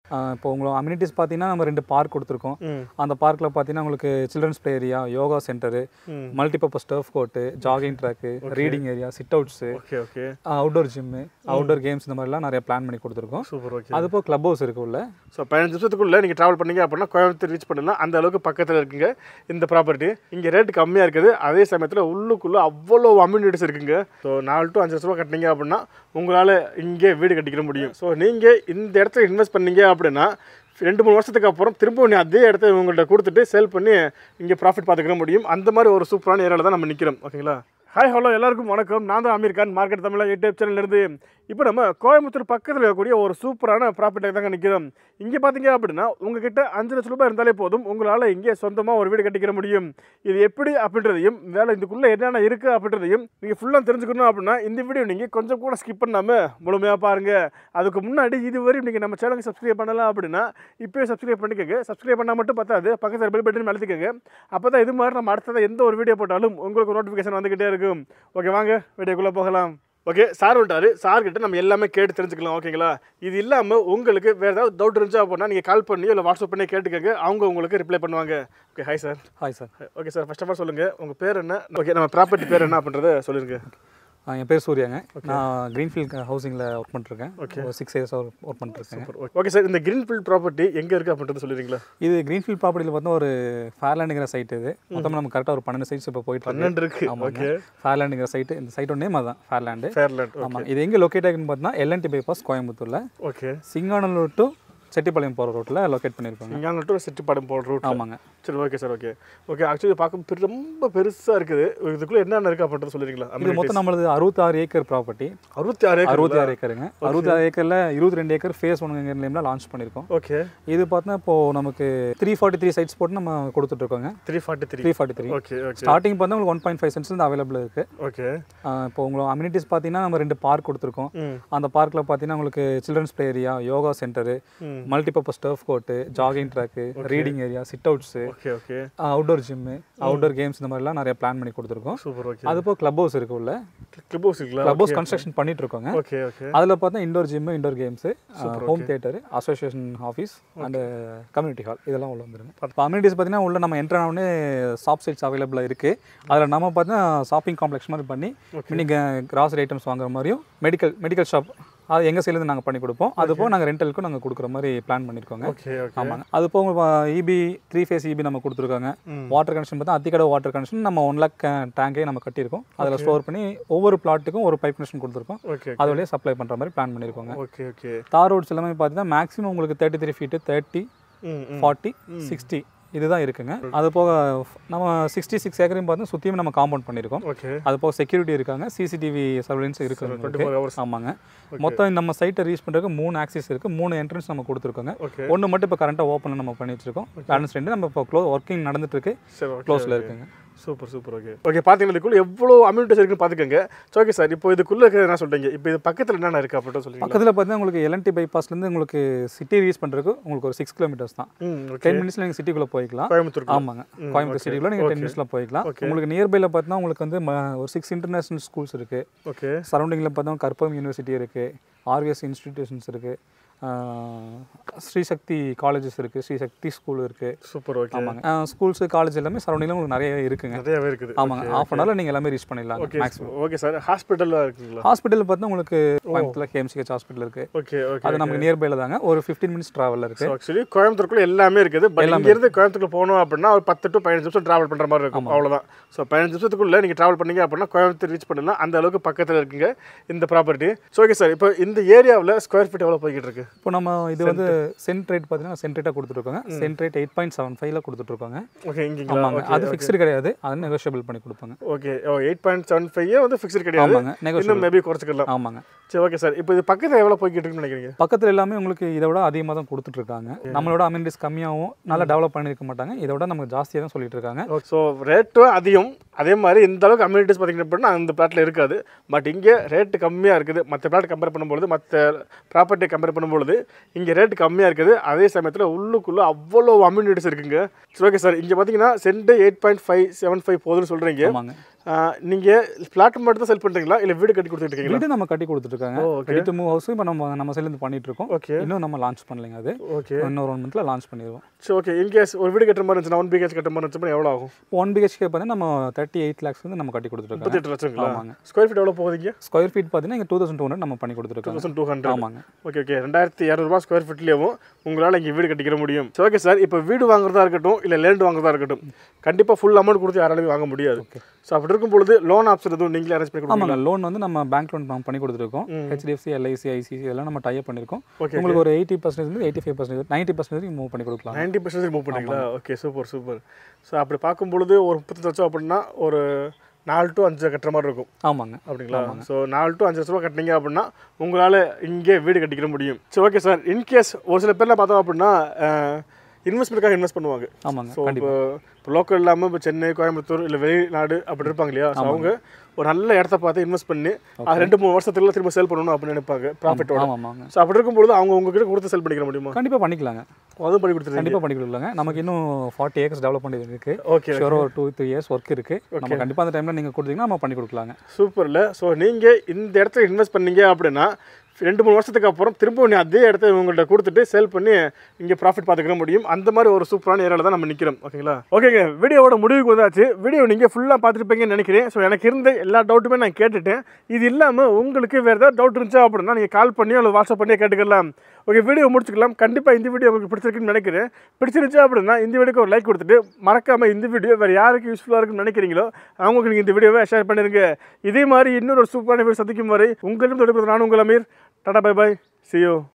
இப்போ உங்களுக்கு அம்யூனிட்டிஸ் பார்த்தீங்கன்னா நம்ம ரெண்டு பார்க் கொடுத்துருக்கோம் ம் அந்த பார்க்கில் பார்த்தீங்கன்னா உங்களுக்கு children's play area yoga centre ம் multipurpose turf court jogging track reading area sit outs okay okay outdoor gym outdoor games இந்த மாதிரிலாம் நிறைய பிளான் பண்ணி கொடுத்துருக்கோம் சூப்பர் ஓகே அது போக க்ளப் ஹவுஸ் இருக்கு உள்ள ஸோ பதினஞ்சு நிமிஷத்துக்குள்ளே நீங்கள் ட்ராவல் பண்ணீங்க அப்படின்னா கோயம்புத்தூர் ரீச் பண்ணலாம் அந்த அளவுக்கு பக்கத்தில் இருக்குங்க இந்த ப்ராப்பர்ட்டி இங்கே ரேட் கம்மியாக இருக்குது அதே சமயத்தில் உள்ளுக்குள்ளே அவ்வளோ அம்யூனிட்டிஸ் இருக்குங்க ஸோ நாலு டு அஞ்சு லட்ச ரூபா கட்டினீங்க அப்படின்னா உங்களால் இங்கே வீடு கட்டிக்கிற முடியும் ஸோ நீங்கள் இந்த இடத்துல இன்வெஸ்ட் பண்ணீங்க அப்படின்னா ரெண்டு மூணு வருஷத்துக்கு அப்புறம் திரும்ப நீ அதே இடத்த இவங்கள்ட்ட கொடுத்துட்டு சேல் பண்ணி இங்கே ப்ராஃபிட் பார்த்துக்கிற முடியும் அந்த மாதிரி ஒரு சூப்பரான ஏரியாவில் தான் நம்ம நிற்கிறோம் ஓகேங்களா ஹாய் ஹலோ எல்லாருக்கும் வணக்கம் நான் தான் அமீர் கான் மார்க்கெட் தமிழா யூடியூப் சேனல்லேருந்து இப்போ நம்ம கோயம்புத்தூர் பக்கத்தில் இருக்கக்கூடிய ஒரு சூப்பரான ப்ராப்பர்ட்டி தாங்க நிற்கிறோம் இங்கே பார்த்தீங்க அப்படின்னா உங்ககிட்ட அஞ்சு லட்ச ரூபாய் இருந்தாலே போதும் உங்களால் இங்கே சொந்தமாக ஒரு வீடு கட்டிக்கிற முடியும் இது எப்படி அப்படின்றதையும் வேலை இதுக்குள்ளே என்னென்ன இருக்குது அப்படின்றதையும் நீங்கள் ஃபுல்லாக தெரிஞ்சுக்கணும் அப்படின்னா இந்த வீடியோ நீங்கள் கொஞ்சம் கூட ஸ்கிப் பண்ணாமல் முழுமையாக பாருங்கள் அதுக்கு முன்னாடி இதுவரை நீங்கள் நம்ம சேனலுக்கு சப்ஸ்கிரைப் பண்ணலாம் அப்படின்னா இப்போயே சப்ஸ்கிரைப் பண்ணிக்கோங்க சப்ஸ்கிரைப் பண்ணால் மட்டும் பத்தாது பக்கத்தில் பெல் பட்டன் அழுத்திக்கோங்க அப்போ தான் இது மாதிரி நம்ம அடுத்ததாக எந்த ஒரு வீடியோ போட்டாலும் உங்களுக்கு நோட்டிஃபிகேஷன் வந்துக்கிட்டே இருக்கும் ஓகே வாங்க வீடியோக்குள்ளே போகலாம் ஓகே சார் வந்துட்டாரு சார் கிட்ட நம்ம எல்லாமே கேட்டு தெரிஞ்சுக்கலாம் ஓகேங்களா இது இல்லாமல் உங்களுக்கு வேறு ஏதாவது டவுட் இருந்துச்சு அப்படின்னா நீங்கள் கால் பண்ணி இல்லை வாட்ஸ்அப் பண்ணி கேட்டுக்கோங்க அவங்க உங்களுக்கு ரிப்ளை பண்ணுவாங்க okay hi sir hi sir okay sir first of all சொல்லுங்கள் உங்கள் பேர் என்ன ஓகே நம்ம ப்ராப்பர்ட்டி பேர் என்ன அப்படின்றத சொல்லிருங்க என் பேர் சூர்யாங்க நான் கிரீன்ஃபீல்ட் ஹவுசிங்கில் ஒர்க் பண்ணிருக்கேன் ஒரு சிக்ஸ் இயர்ஸ் ஒர்க் பண்ணிருக்கேன் ஓகே சார் இந்த கிரீன்ஃபீல்ட் ப்ராப்பர்ட்டி எங்கே இருக்குது அப்படின்றத சொல்லிடுறீங்களா இது கிரீன்ஃபீல்ட் ப்ராப்பர்ட்டியில் பார்த்தா ஒரு ஃபேர்லேண்டுங்கிற சைட் இது மொத்தமாக நம்ம கரெக்டாக ஒரு பன்னெண்டு சைட்ஸ் இப்போ போயிட்டு இருக்கு பன்னெண்டு இருக்கு ஆமாங்க ஓகே ஃபேர்லேண்டுங்கிற சைட்டு இந்த சைட்டோட நேம் அதான் ஃபேர்லேண்டு ஃபேர்லேண்ட் ஆமாங்க இது எங்கே லொக்கேட் ஆகுன்னு பார்த்தீங்கன்னா எல்என்டி பைபாஸ் கோயம்புத்தூரில் ஓகே சிங்கானல்லூர் டு செட்டிப்பாளையம் போகிற ரோட்டில் லொக்கேட் பண்ணியிருக்கோங்க இங்கே டு செட்டிப்பாடம் போகிற ரூட் ஆமாங்க சரி okay sir okay okay actually பார்க்க பெரு- ரொம்ப பெருசாக இருக்குது இதுக்குள்ளே என்னென்ன இருக்குது அப்படின்றத சொல்லிடுறீங்களா இது மொத்தம் நம்மளது அறுபத்தாறு ஏக்கர் ப்ராப்பர்ட்டி அறுபத்தி ஆறு அறுபத்தி ஆறு ஏக்கருங்க அறுபத்தி ஆறு ஏக்கரில் இருபத்தி ரெண்டு ஏக்கர் ஃபேஸ் ஒன்றுங்கிற நேமில் லான்ச் பண்ணியிருக்கோம் ஓகே இது பார்த்தா இப்போ நமக்கு த்ரீ ஃபார்ட்டி த்ரீ சைட்ஸ் போட்டு நம்ம கொடுத்துட்ருக்கோங்க three forty three three forty three okay okay starting பார்த்தா உங்களுக்கு one point five cents available இருக்குது ஓகே இப்போ உங்களுக்கு அம்யூனிட்டிஸ் பார்த்தீங்கன்னா நம்ம ரெண்டு பார்க் கொடுத்துருக்கோம் ம் அந்த பார்க்கில் பார்த்தீங்கன்னா உங்களுக்கு children's play area yoga centre ம் multipurpose turf court jogging track reading area sit outs okay okay outdoor gym outdoor games இந்த மாதிரிலாம் நிறைய பிளான் பண்ணி கொடுத்துருக்கோம் சூப்பர் ஓகே அது போக க்ளப் ஹவுஸ் இருக்கு உள்ள கிளிப் ஹவுஸ் இருக்குங்களா க்ளப் ஹவுஸ் கன்ஸ்ட்ரக்ஷன் பண்ணிட்டு இருக்கோங்க ஓகே ஓகே அதில் பார்த்தா indoor gym indoor games home theatre association office and community hall இதெல்லாம் உள்ள வந்துருங்க இப்போ அம்யூனிட்டிஸ் பார்த்தீங்கன்னா உள்ள நம்ம என்ட்ரு ஆனே ஷாப் சைட்ஸ் அவைலபிளாக இருக்குது அதில் நம்ம பார்த்தீங்கன்னா ஷாப்பிங் காம்ப்ளெக்ஸ் மாதிரி பண்ணி நீங்கள் கிராசரி ஐட்டம்ஸ் வாங்குற மாதிரியும் மெடிக்கல் மெடிக்கல் ஷாப் அது எங்கள் சைட்லேருந்து நாங்கள் பண்ணி கொடுப்போம் அது போக நாங்கள் ரெண்டலுக்கும் நாங்கள் கொடுக்குற மாதிரி பிளான் பண்ணியிருக்கோங்க ஓகே ஓகே ஆமாங்க அது போக இபி த்ரீ ஃபேஸ் இபி நம்ம கொடுத்துருக்காங்க ம். வாட்டர் கனெக்ஷன் பார்த்தா அத்திக்கடை வாட்டர் கனெக்ஷன் நம்ம ஒன் லேக் டேங்கே நம்ம கட்டியிருக்கோம் அதில் ஸ்டோர் பண்ணி ஒவ்வொரு பிளாட்டுக்கும் ஒரு பைப் கனெக்ஷன் கொடுத்துருக்கோம் ஓகே அது வழியாக சப்ளை பண்ணுற மாதிரி பிளான் பண்ணியிருக்கோங்க ஓகே ஓகே தார் ரோட்ஸ் எல்லாமே பார்த்தீங்கன்னா மேக்ஸிமம் உங்களுக்கு தேர்ட்டி த்ரீ ஃபீட்டு தேர்ட்டி ம் ம் ஃபார்ட்டி சிக்ஸ்டி இதுதான் இருக்குங்க அது போக நம்ம சிக்ஸ்டி சிக்ஸ் ஏக்கரையும் பார்த்து சுற்றியும் நம்ம காம்பவுண்ட் பண்ணியிருக்கோம் ஓகே அது போக செக்யூரிட்டி இருக்காங்க சிசிடிவி சர்வலன்ஸ் டுவெண்ட்டி இருக்குது ஃபோர் ஹவர்ஸ் ஆமாங்க மொத்தம் நம்ம சைட்டை ரீச் பண்ணுறதுக்கு மூணு ஆக்சிஸ் இருக்குது மூணு என்ட்ரன்ஸ் நம்ம கொடுத்துருக்கோங்க ஓகே ஒன்று மட்டும் இப்போ கரண்ட்டாக ஓப்பனில் நம்ம பண்ணி வச்சிருக்கோம் பேலன்ஸ் ரெண்டு நம்ம இப்போ க்ளோ ஒர்க்கிங் நடந்துட்டு இருக்கு சரி ஓகே க்ளோஸில் இருக்குங்க சூப்பர் சூப்பர் ஓகே ஓகே பார்த்தீங்கன்னா இதுக்குள்ள எவ்வளோ அம்யூனிட்டிஸ் இருக்குன்னு பார்த்துக்கோங்க ஓகே சார் இப்போ இதுக்குள்ளே இருக்கிறது என்ன சொல்றீங்க இப்போ இது பக்கத்தில் என்னென்ன இருக்குது அப்படின்ட்டு சொல்லுங்க பக்கத்தில் பார்த்தீங்கன்னா உங்களுக்கு எல்என்டி பைபாஸ்லேருந்து உங்களுக்கு சிட்டி ரீச் பண்ணுறதுக்கு உங்களுக்கு ஒரு சிக்ஸ் கிலோமீட்டர்ஸ் தான் ம் ஓகே டென் மினிட்ஸில் நீங்கள் சிட்டிக்குள்ளே போய்க்கலாம் கோயம்புத்தூர் ஆமாங்க கோயம்புத்தூர் சிட்டிக்குள்ளே நீங்கள் டென் மினிட்ஸில் போய்க்கலாம் உங்களுக்கு நியர்பையில் பார்த்தீங்கன்னா உங்களுக்கு வந்து ம- ஒரு சிக்ஸ் இன்டர்நேஷனல் ஸ்கூல்ஸ் இருக்குது ஓகே சரௌண்டிங்கில் பார்த்தா கற்பகம் யூனிவர்சிட்டி இருக்குது ஆர்விஎஸ் இன்ஸ்டிடியூஷன்ஸ் இருக்குது ஸ்ரீசக்தி காலேஜஸ் இருக்குது ஸ்ரீசக்தி ஸ்கூல் இருக்குது சூப்பர் ஓகே ஆமாங்க ஸ்கூல்ஸு காலேஜ் எல்லாமே சரௌண்டிங்கில் உங்களுக்கு நிறைய இருக்குங்க நிறையவே இருக்குது ஆமாங்க ஆஃப் அன் ஹவரில் நீங்கள் எல்லாமே ரீச் பண்ணிடலாம் ஓகே மேக்ஸிமம் ஓகே சார் ஹாஸ்பிட்டலில் இருக்குங்களா ஹாஸ்பிட்டல் பார்த்தா உங்களுக்கு கோயம்புத்தூர்ல கேஎம்சிஹெச் ஹாஸ்பிட்டல் இருக்குது ஓகே ஓகே அது நமக்கு நியர்பையில் தாங்க ஒரு ஃபிஃப்டீன் மினிட்ஸ் ட்ராவலில் இருக்குது ஆக்சுவலி கோயம்புத்தூருக்குள்ள எல்லாமே இருக்குது பட் இங்கேருந்து கோயம்புத்தூர் போகணும் அப்படின்னா ஒரு பத்து டு பதினஞ்சு நிமிஷம் ட்ராவல் பண்ணுற மாதிரி இருக்கும் அவ்வளோதான் ஸோ பதினஞ்சு நிமிஷத்துக்குள்ள நீங்கள் ட்ராவல் பண்ணீங்க அப்படின்னா கோயம்புத்தூர் ரீச் பண்ணலாம் அந்த அளவுக்கு பக்கத்தில் இருக்குங்க இந்த ப்ராப்பர்ட்டி ஸோ ஓகே சார் இப்போ இந்த ஏரியாவில் ஸ்கொயர் ஃபீட் எவ்வளோ போய்கிட்டு இருக்கு இப்போ நம்ம இது வந்து சென்ட் ரேட் பார்த்தீங்கன்னா சென்ட் ரேட்டாக கொடுத்துருக்கோங்க cent rate eight point seven ஃபைவ்ல கொடுத்துட்ருக்கோங்க ஓகே இங்கீங்களா ஆமாங்க அது ஃபிக்ஸ்டு கிடையாது அது நெகோஷியபிள் பண்ணி கொடுப்பாங்க okay oh eight point seven five வந்து ஃபிக்ஸ்டு கிடையாது ஆமாங்க நெகோஷியபிள் இன்னும் மேபி குறைச்சிக்கலாம் ஆமாங்க சரி ஓகே சார் இப்போ இது பக்கத்தில் எவ்வளோ போய்கிட்டு இருக்குன்னு நினைக்கிறீங்க பக்கத்தில் எல்லாமே உங்களுக்கு இதை விட அதிகமாக தான் கொடுத்துட்ருக்காங்க நம்மளோட அமெனிட்டிஸ் கம்மியாகவும் நல்லா டெவலப் பண்ணியிருக்க மாட்டாங்க இதை விட நமக்கு ஜாஸ்தியாக தான் சொல்லிட்டு இருக்காங்க ஸோ ரேட்டும் அதிகம் அதே மாதிரி இந்த அளவுக்கு அம்யூனிட்டிஸ் பார்த்தீங்க அப்படின்னா அந்த பிளாட்டில் இருக்காது பட் இங்கே ரேட்டு கம்மியாக இருக்குது மற்ற பிளாட் கம்பேர் பண்ணும்பொழுது மற்ற ப்ராப்பர்ட்டி கம்பேர் பண்ணும்பொழுது பொழுது இங்கே ரேட் கம்மியாக இருக்குது அதே சமயத்தில் உள்ளுக்குள்ளே அவ்வளோ அம்யூனிட்டிஸ் இருக்குங்க சரி ஓகே சார் இங்கே பார்த்தீங்கன்னா cent eight point five seven five போகுதுன்னு சொல்கிறீங்க ஆமாங்க நீங்கள் பிளாட் மட்டும் தான் செல் பண்ணுறீங்களா இல்லை வீடு கட்டி கொடுத்துட்டு இருக்கீங்களா வீடு நம்ம கட்டி கொடுத்துருக்காங்க oh, okay. Ready to move house இப்போ நம்ம நம்ம சைட்லேருந்து பண்ணிட்டு இருக்கோம் ஓகே இன்னும் நம்ம லான்ச் பண்ணலைங்க அது ஓகே இன்னொரு ஒன் மந்த்தில் லான்ச் பண்ணிடுவோம் சரி ஓகே இன்கேஸ் ஒரு வீடு கட்டுற மாதிரி இருந்துச்சுன்னா ஒன் பிஹெச் கட்டுற மாதிரி இருந்துச்சுன்னா எவ்வளோ ஆகும் ஒன் பிஹெச்கே பார்த்தீங்கன்னா நம்ம தேர்ட்டி எயிட் லேக்ஸ் வந்து நம்ம கட்டி கொடுத்துருக்கோம் முப்பத்தெட்டு லட்சங்களா ஆமாங்க. ஸ்கொயர் ஃபீட் எவ்வளோ போகுதுங்க ஸ்கொயர் ஃபீட் பார்த்தீங்கன்னா இங்கே டூ தௌசண்ட் டூ ஹண்ட்ரட் நம்ம பண்ணி டூ கொடுத்துருக்கோம் தௌசண்ட் டூ ஹண்ட்ரட் ஆமாங்க ஓகே ஓகே ரெண்டாயிரத்தி இரநூறுபா ஸ்கொயர் ஃபீட்லேயும் உங்களால் இங்கே வீடு கட்டிக்கிற முடியும் சரி ஓகே சார் இப்போ வீடு வாங்குறதா இருக்கட்டும் இல்லை லேண்ட் வாங்குறதா இருக்கட்டும் கண்டிப்பாக ஃபுல் அமௌண்ட் கொடுத்து யாராலையும் வாங்க முடியாது Okay. ஸோ அப்படி இருக்கும் பொழுது லோன் ஆப்ஷன் எதுவும் நீங்களே அரேஞ்ச் பண்ணி கொடுங்க ஆமாங்க லோன் வந்து நம்ம பேங்க் லோன் நம்ம பண்ணி கொடுத்துருக்கோம் ஹெச்டிஎஃப்சி எல்ஐசி ஐசிசி இதெல்லாம் நம்ம டைப் பண்ணியிருக்கோம் Okay, உங்களுக்கு ஒரு eighty percentage eighty five percentage ninety percentage move பண்ணி கொடுக்கலாம் நைன்டி பர்சன்டேஜ் மூவ் பண்ணீங்களா ஓகே சூப்பர் சூப்பர் ஸோ அப்படி பார்க்கும் பொழுது ஒரு முப்பத்தஞ்சு லட்சம் அப்படின்னா ஒரு நாலு டு அஞ்சு கட்டுற மாதிரி இருக்கும் ஆமாங்க அப்படிங்களா ஸோ நாலு டு அஞ்சு லட்ச ரூபா கட்டினீங்க அப்படின்னா உங்களால் இங்கே வீடு கட்டிக்கிற முடியும் சரி ஓகே சார் இன்கேஸ் ஒரு சில பேர்லாம் பார்த்தோம் அப்படின்னா இன்வெஸ்ட்மெண்ட்டுக்காக இன்வெஸ்ட் பண்ணுவாங்க ஆமாங்க ஸோ இப்போ இப்போ லோக்கல் இல்லாமல் இப்போ சென்னை கோயம்புத்தூர் இல்லை வெளிநாடு அப்படி இருப்பாங்க இல்லையா ஸோ அவங்க ஒரு நல்ல இடத்த பார்த்து இன்வெஸ்ட் பண்ணி அது ரெண்டு மூணு வருஷத்துக்குள்ள திரும்ப சேல் பண்ணணும் அப்படின்னு நினைப்பாங்க ப்ராஃபிட்டோட ஆமாம் ஆமாங்க ஸோ அப்படி இருக்கும்பொழுது அவங்க உங்ககிட்ட கொடுத்து சேல் பண்ணிக்கிற முடியுமா கண்டிப்பாக பண்ணிக்கலாங்க அதுவும் பண்ணி கொடுத்துருங்க கண்டிப்பாக பண்ணி கொடுக்கலாங்க நமக்கு இன்னும் ஃபார்ட்டி ஏக்கர்ஸ் டெவலப் பண்ணி இருக்கு ஓகே ஷோர் ஒரு டூ த்ரீ இயர்ஸ் ஒர்க் இருக்கு நம்ம கண்டிப்பாக அந்த டைமில் நீங்கள் கொடுத்தீங்கன்னா நம்ம பண்ணி கொடுக்கலாங்க சூப்பரில் ஸோ நீங்கள் இந்த இடத்துல இன்வெஸ்ட் பண்ணீங்க அப்படின்னா ரெண்டு மூணு வருஷத்துக்கு அப்புறம் திரும்ப நீ அதே இடத்த இவங்கள்ட்ட கொடுத்துட்டு சேல் பண்ணி இங்கே ப்ராஃபிட் பார்த்துக்கிற முடியும் அந்த மாதிரி ஒரு சூப்பரான ஏரியாவில் தான் நம்ம நிற்கிறோம் ஓகேங்களா ஓகேங்க வீடியோவோட முடிவுக்கு வந்தாச்சு வீடியோ நீங்கள் ஃபுல்லாக பார்த்துருப்பீங்கன்னு நினைக்கிறேன் ஸோ எனக்கு இருந்த எல்லா டவுட்டுமே நான் கேட்டுட்டேன் இது இல்லாமல் உங்களுக்கு வேறு ஏதாவது டவுட் இருந்துச்சா அப்படின்னா நீங்கள் கால் பண்ணியோ அல்லது வாட்ஸ்அப் பண்ணியோ கேட்டுக்கலாம் ஓகே வீடியோ முடிச்சுக்கலாம் கண்டிப்பாக இந்த வீடியோ உங்களுக்கு பிடிச்சிருக்குன்னு நினைக்கிறேன் பிடிச்சிருந்துச்சு அப்படின்னா இந்த வீடியோக்கு ஒரு லைக் கொடுத்துட்டு மறக்காமல் இந்த வீடியோ வேறு யாருக்கு யூஸ்ஃபுல்லாக இருக்குன்னு நினைக்கிறீங்களோ அவங்களுக்கு நீங்கள் இந்த வீடியோவை ஷேர் பண்ணிருங்க இதே மாதிரி இன்னொரு சூப்பரான வீடியோ சந்திக்கும் வரை உங்களிடம் தொடர்பு நான் உங்கள் Ameer tata bye bye see you